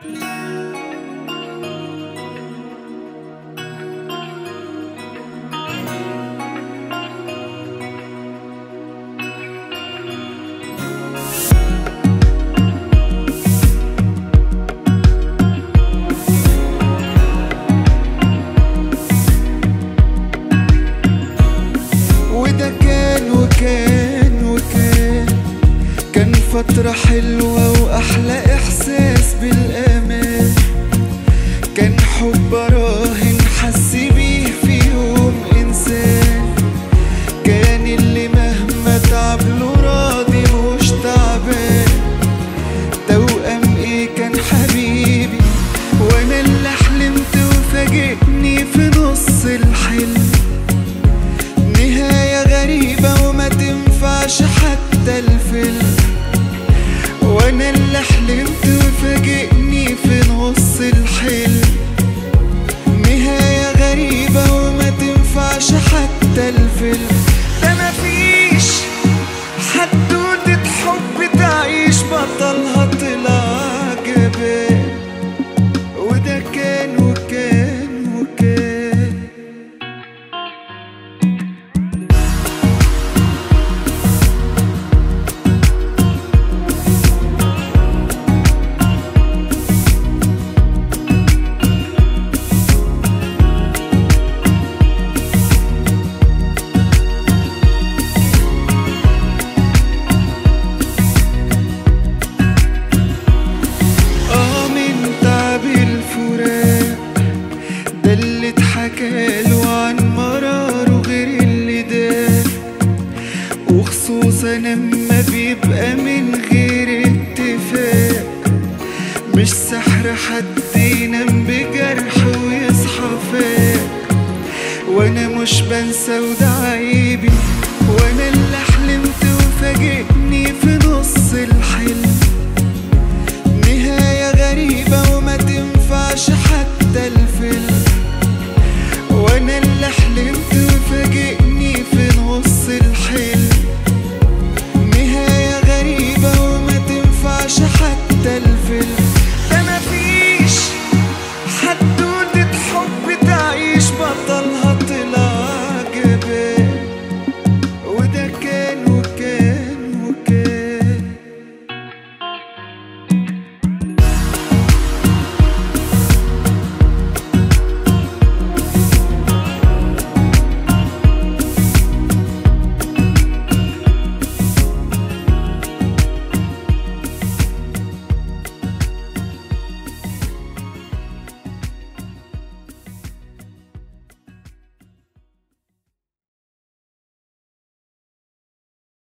وده كان وكان وكان كان فترة حلوة وأحلى إحساس بالأمان كان حب راهن حس بيه في يوم إنسان كان اللي مهما تعب له راضي مش تعبان توأم إيه كان حبيبي وأنا اللي حلمت وفاجئني في نص الحلم نهاية غريبة وما تنفعش حتى الفيلم وانا اللي حلمت وفاجئني في نص الحلم نهاية غريبة وما تنفعش حتى الفيلم ده مفيش حدودة حب تعيش بطلها طلع جبان وده كان وكان وكان اه من تعب الفراق ده اللي اتحكاله عن مراره غير اللي ده وخصوصا لما بيبقى من غير اتفاق مش سحر حد ينام بجرح ويصحى فاق وانا مش بنسى وده عيبي وانا اللي حلمت وفاجئني في نص الحلم